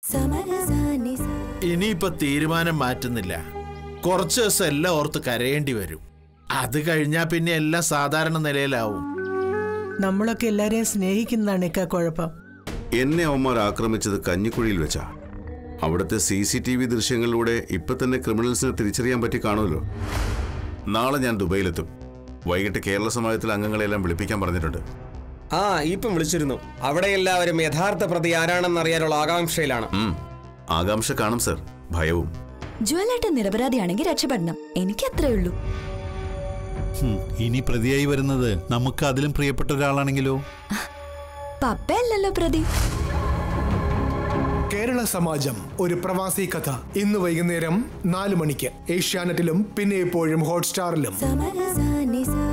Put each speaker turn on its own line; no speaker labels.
ഇനിയിപ്പോ തീരുമാനം മാറ്റുന്നില്ല കുറച്ച് ദിവസം എല്ലാം ഓർത്ത് കരയേണ്ടി വരും അത് കഴിഞ്ഞാ പിന്നെ എല്ലാം സാധാരണ നിലയിലാവും
നമ്മളൊക്കെ എല്ലാരെയും സ്നേഹിക്കുന്നതാണ് ഇക്ക കുഴപ്പം
എന്നെ അവന്മാർ ആക്രമിച്ചത് കഞ്ഞിക്കുഴിയിൽ വെച്ചാ അവിടുത്തെ സി സി ടി വി ദൃശ്യങ്ങളിലൂടെ ഇപ്പൊ തന്നെ ക്രിമിനൽസിനെ തിരിച്ചറിയാൻ പറ്റി കാണുമല്ലോ നാളെ ഞാൻ ദുബൈയിലെത്തും വൈകിട്ട് കേരള സമാജത്തിലെ അംഗങ്ങളെല്ലാം വിളിപ്പിക്കാൻ പറഞ്ഞിട്ടുണ്ട്
ആ ഇപ്പം വിളിച്ചിരുന്നു അവിടെ എല്ലാവരും യഥാർത്ഥ പ്രതി ആരാണെന്ന് അറിയാനുള്ള ആകാംക്ഷയിലാണ്
ഉം. ആകാംക്ഷ കാണും സർ ഭയവും
ജ്വലേട്ടൻ നിരപരാധിയാണെങ്കിൽ രക്ഷപ്പെടണം എനിക്ക് അത്രേ ഉള്ളൂ
ഹും, ഇനി പ്രതിയായി വരുന്നത് നമുക്ക് അതിലും പ്രിയപ്പെട്ട ഒരാളാണെങ്കിലോ
പപ്പയല്ലല്ലോ പ്രതി
കേരള സമാജം ഒരു പ്രവാസി കഥ ഇന്ന് വൈകുന്നേരം നാല് മണിക്ക് ഏഷ്യാനെറ്റിലും പിന്നെ എപ്പോഴും ഹോട്ട്സ്റ്റാറിലും
സമരസാനിസ